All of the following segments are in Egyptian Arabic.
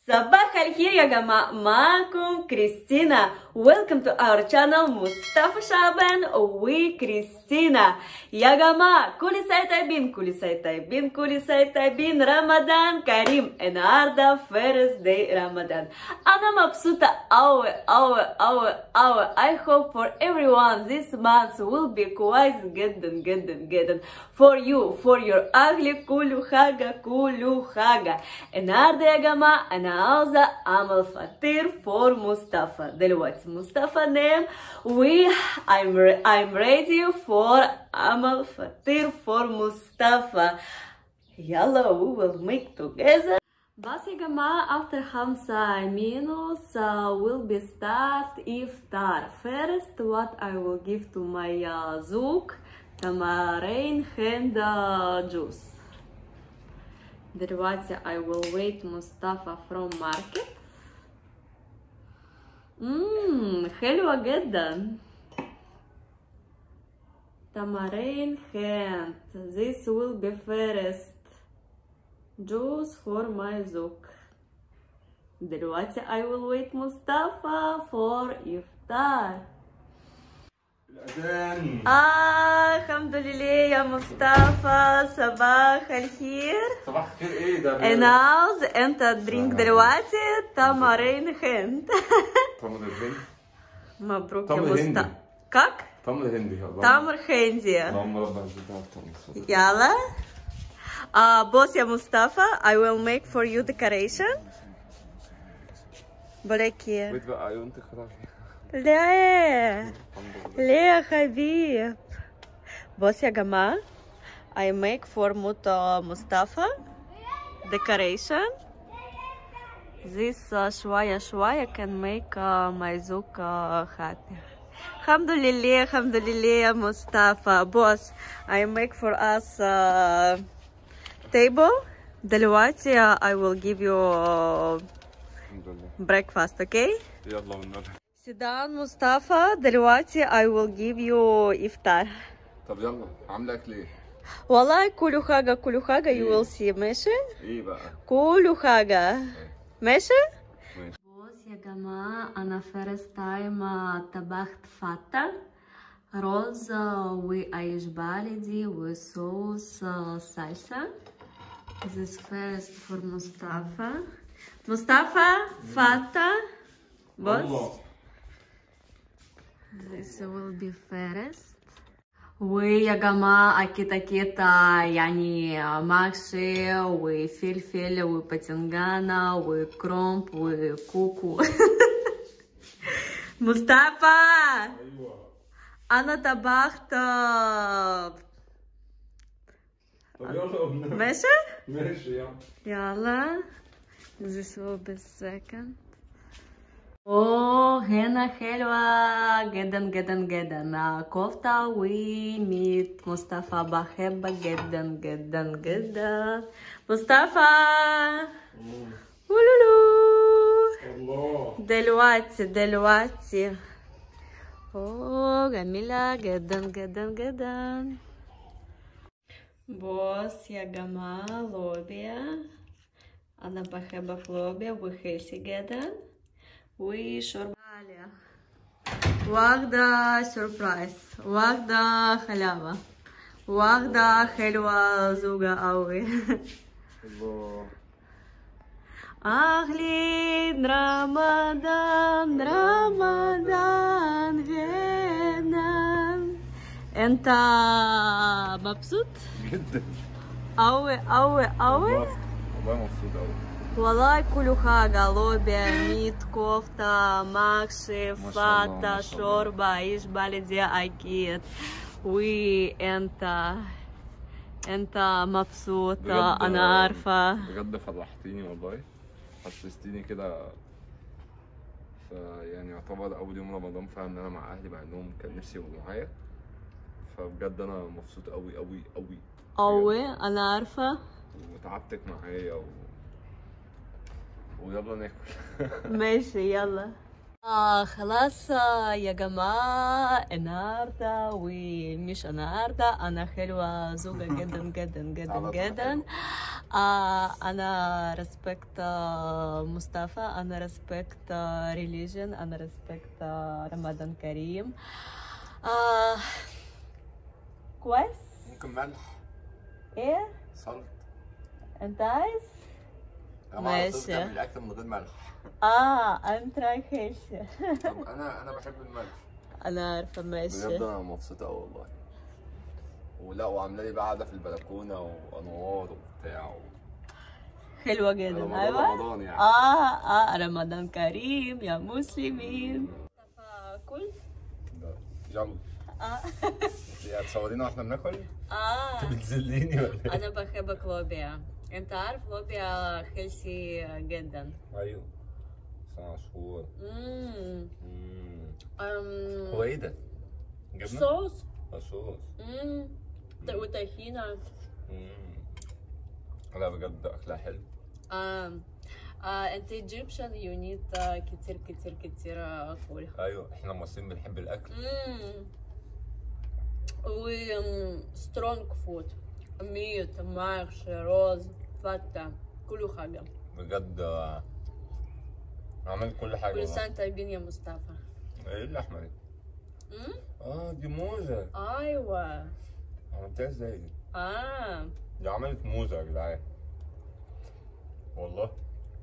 صباح الخير يا جماعة معكم كريستينا Welcome to our channel مصطفى شعبان وكريستينا يا جماعة كل سنة طيبين كل سنة طيبين كل سنة طيبين رمضان كريم النهاردة first day رمضان أنا مبسوطة أوي أوي أوي أوي I hope for everyone this month will be كويس جدا جدا جدا for you for your أهل كل حاجة كل حاجة النهاردة يا جماعة أنا عاوزة أعمل فطير فور مصطفى دلوقتي مصطفى نام و I'm, re- I'm ready for أعمل فطير فور مصطفى يلا we will make together بس يا جماعة after خمسة minutes uh, will be start iftar first what I will give to my uh, زوج تمارين hand uh, juice دلوقتي I will wait مصطفى from market مم حلوة جدا تمارين hand this will be first juice for my زوج دلوقتي I will wait مصطفى for iftar الأذان آه الحمد لله يا مصطفى صباح الخير صباح الخير ايه ده؟ أنا عاوز أنت درينك دلوقتي تمارين هند تمر الهندي مبروك يا تمر هندي. مصطفى كاك تمر هندي اللهم- تمر هندي اللهم ربنا يزيدها التمر يلا آه بص يا مصطفى I will make for you decoration بلاكي بيت بقى عيونتك خلاص ليه الحمد لله ليه يا حبيب بص يا جماعة I make for موتا مصطفى decoration this uh, شوية شوية can make uh, my زوج uh, happy الحمد لله الحمد لله يا مصطفى بص I make for us uh, table دلوقتي uh, I will give you uh, الحمد لله breakfast okay يلا والنبي سيدان مصطفى دلوقتي I will give you إفطار طب يلا عامله اكل ايه؟ والله كل حاجة كل حاجة you will see ماشي ايه بقى؟ كل حاجة ماشي ماشي بص يا جماعة أنا first time طبخت فتة رز وعيش بلدي وصوص صلصة This first for مصطفى مصطفى فتة بص This will be first ويا جماعة أكيد أكيد آه، يعني آه، محشي وفلفل وباذنجانة وكرومب وكوكو مصطفى ايوه أنا طبخت آه، طب يلا والنبي ماشي ماشي يلا يلا This will be second اوه هنا حلوة جدا جدا جدا آه، كفتة وميت مصطفى بحبك جدا جدا جدا مصطفى ولولو الله دلوقتي دلوقتي اوه جميلة جدا جدا جدا بص يا جماعة لوبيا أنا بحب لوبيا وهيلثي جدا وشوربة عالية واخدة سوربرايز واخدة حلاوة واخدة حلوة زوجة أوي الله أهلين رمضان رمضان هنا أنت مبسوط جدا أوي أوي أوي والله والله مبسوط قوي والله كل حاجة لوبيا ميت كفتة محشي ما شاء الله، فتة ما شاء الله. شوربة عيش بلدي أكيد وأنت أنت مبسوط بجد- أنا عارفة بجد فرحتيني والله حسستيني كده ف يعني يعتبر اول يوم رمضان فعلا ان انا مع اهلي مع انهم كان نفسي يبقوا معايا فبجد انا مبسوط قوي قوي قوي أوي أنا عارفة وتعبتك معايا و... ويلا ناكل ماشي يلا آه خلاص آه، يا جماعة النهاردة ومش النهاردة أنا حلوة زوجة جدا جدا جدا على طول جدا حلوة. آه أنا ريسبكت مصطفى أنا ريسبكت ريليجن أنا ريسبكت رمضان كريم آه كويس ممكن ملح إيه سلط أنت عايز انا على طول ماشي. بتعمل الاكل من غير ملح آه أنت رايح طب انا انا بحب الملح أنا عارفة ماشي بجد انا مبسوطه قوي والله ولا وعامله لي بقى قاعده في البلكونه وانوار وبتاع حلوة جدا رمضان أيوة رمضان يعني آه آه رمضان كريم يا مسلمين كل ده جنب آه يعني تصورينا واحنا بناكل آه بتذليني ولا ايه؟ أنا بحب كلوبيا أنت عارف كلوبيا هيلثي جدا ايوه سبع شهور مم. مم. أم... هو ايه ده؟ جبنه؟ صوص آه، صوص مم. وطحينة مم. لا بجد اكلها حلو آه. آه أنت Egyptian you need آه، كتير كتير كتير آه، كل ايوه احنا المصريين بنحب الاكل و سترونج فود ميت محشي رز فتة كل حاجة بجد آه، عملت كل حاجه كل والله. سنة طيبين يا مصطفى ايه اللحمه دي؟ مم؟ اه دي موزه أيوة عملتها ازاي دي؟ آه دي عملت موزه يا جدعان والله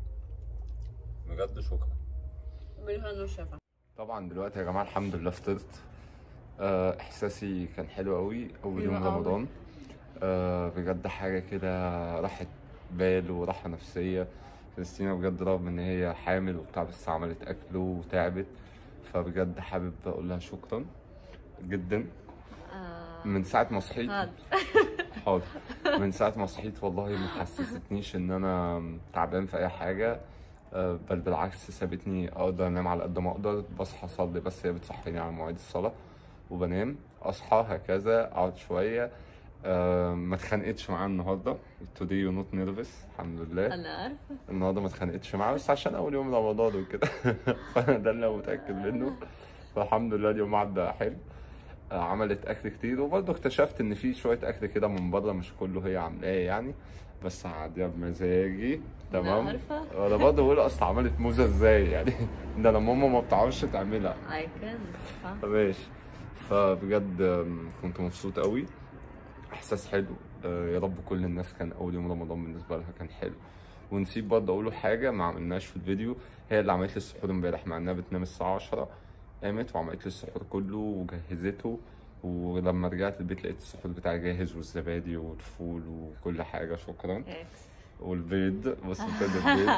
بجد شكرا بالهنا والشفا طبعا دلوقتي يا جماعه الحمد لله فطرت آه، احساسي كان حلو قوي اول حلو يوم قوي. رمضان آه، بجد حاجه كده راحه بال وراحه نفسيه كريستينا بجد رغم ان هي حامل وبتاع بس عملت اكل وتعبت فبجد حابب اقول لها شكرا جدا من ساعه ما صحيت حاضر من ساعة ما صحيت والله ما حسستنيش إن أنا تعبان في أي حاجة آه، بل بالعكس سابتني أقدر أنام على قد ما أقدر بصحى أصلي بس هي بتصحيني على مواعيد الصلاة وبنام أصحى هكذا أقعد شوية آه، ما اتخانقتش معاه النهاردة today you not nervous الحمد لله أنا عارفة النهارده ما اتخانقتش معاه بس عشان أول يوم رمضان وكده فأنا ده اللي أنا متأكد منه فالحمد لله اليوم عدى حلو آه، عملت اكل كتير وبرضه اكتشفت ان في شويه اكل كده من بره مش كله هي عاملاه يعني بس هعديها بمزاجي تمام عارفة. انا برضه بقول اصل عملت موزه ازاي يعني ده انا ماما ما بتعرفش تعملها I can ماشي فبجد آم، كنت مبسوط قوي احساس حلو آه، يا رب كل الناس كان اول يوم رمضان بالنسبه لها كان حلو ونسيب برضه اقوله حاجه ما عملناش في الفيديو هي اللي عملت لي السحور امبارح مع انها بتنام الساعه 10 قامت وعملت لي السحور كله وجهزته ولما رجعت البيت لقيت السحور بتاعي جاهز والزبادي والفول وكل حاجه شكرا والبيض بس بيض البيض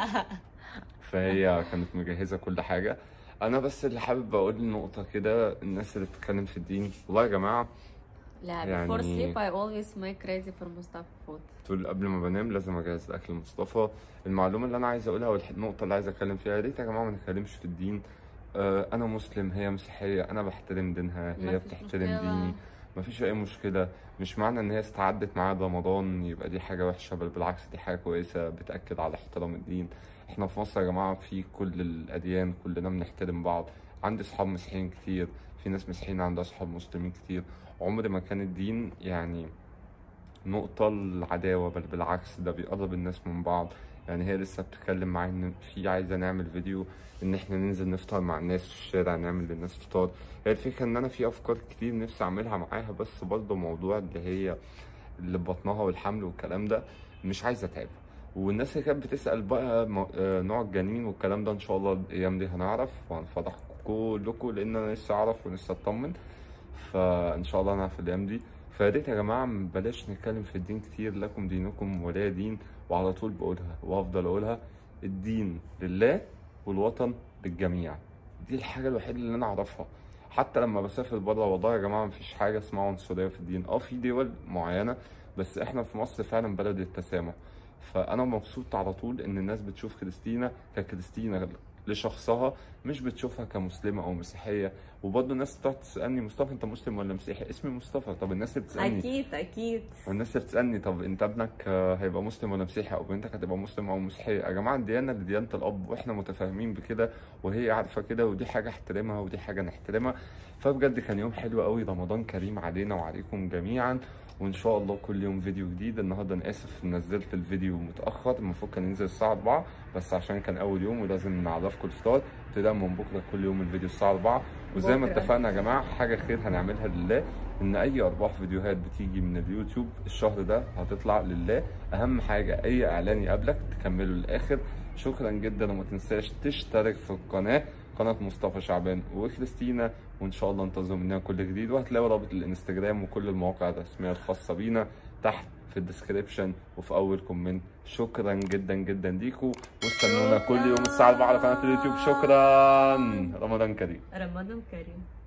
فهي كانت مجهزه كل حاجه انا بس اللي حابب اقول نقطه كده الناس اللي بتتكلم في الدين والله يا جماعه لا يعني- before sleep I always make ready for Mustafa food طول قبل ما بنام لازم اجهز الاكل لمصطفى المعلومه اللي انا عايز اقولها والنقطه اللي عايز اتكلم فيها يا ريت يا جماعه ما نتكلمش في الدين آه، انا مسلم هي مسيحيه انا بحترم دينها هي مفيش بتحترم مشكلة. ديني مفيش اي مشكله مش معنى ان هي استعدت معايا رمضان يبقى دي حاجه وحشه بل بالعكس دي حاجه كويسه بتاكد على احترام الدين احنا في مصر يا جماعه في كل الاديان كلنا بنحترم بعض عندي اصحاب مسيحيين كتير في ناس مسيحيين عندها اصحاب مسلمين كتير عمر ما كان الدين يعني نقطة العداوة بل بالعكس ده بيقرب الناس من بعض يعني هي لسه بتتكلم معايا ان في عايزة نعمل فيديو ان احنا ننزل نفطر مع الناس في الشارع نعمل للناس فطار هي الفكرة ان انا في افكار كتير نفسي اعملها معاها بس برضه موضوع اللي هي اللي بطنها والحمل والكلام ده مش عايزة اتعب والناس اللي كانت بتسأل بقى م- آه، نوع الجنين والكلام ده ان شاء الله الايام دي هنعرف وهنفضحكم كلكم لان انا لسه اعرف ولسه اطمن فان شاء الله هنعرف الايام دي فيا ريت يا جماعه بلاش نتكلم في الدين كتير لكم دينكم ولا دين وعلى طول بقولها وافضل اقولها الدين لله والوطن للجميع دي الحاجه الوحيده اللي انا اعرفها حتى لما بسافر بره والله يا جماعه مفيش حاجه اسمها عنصريه في الدين اه في دول معينه بس احنا في مصر فعلا بلد التسامح فانا مبسوط على طول ان الناس بتشوف كريستينا ككريستينا لشخصها مش بتشوفها كمسلمه او مسيحيه وبرضه الناس بتقعد تسالني مصطفى انت مسلم ولا مسيحي اسمي مصطفى طب الناس اللي بتسالني اكيد اكيد والناس اللي بتسالني طب انت ابنك آه، هيبقى مسلم ولا مسيحي او بنتك هتبقى مسلم او مسيحيه يا جماعه الديانه دي ديانه الاب واحنا متفاهمين بكده وهي عارفه كده ودي حاجه احترمها ودي حاجه نحترمها فبجد كان يوم حلو قوي رمضان كريم علينا وعليكم جميعا وان شاء الله كل يوم فيديو جديد النهارده انا اسف نزلت الفيديو متاخر المفروض كان ينزل الساعه 4 بس عشان كان اول يوم ولازم نعرفكم الفطار ابتداء من بكره كل يوم الفيديو الساعه 4 وزي ما بكرة. اتفقنا يا جماعه حاجه خير هنعملها لله ان اي ارباح فيديوهات بتيجي من اليوتيوب الشهر ده هتطلع لله اهم حاجه اي اعلان يقابلك تكمله للاخر شكرا جدا وما تنساش تشترك في القناه قناه مصطفى شعبان وكريستينا وان شاء الله انتظروا مننا كل جديد وهتلاقوا رابط الانستجرام وكل المواقع الرسميه الخاصه بينا تحت في الديسكريبشن وفي اول كومنت شكرا جدا جدا ليكم واستنونا كل يوم الساعه 4 على قناه اليوتيوب شكرا رمضان كريم رمضان كريم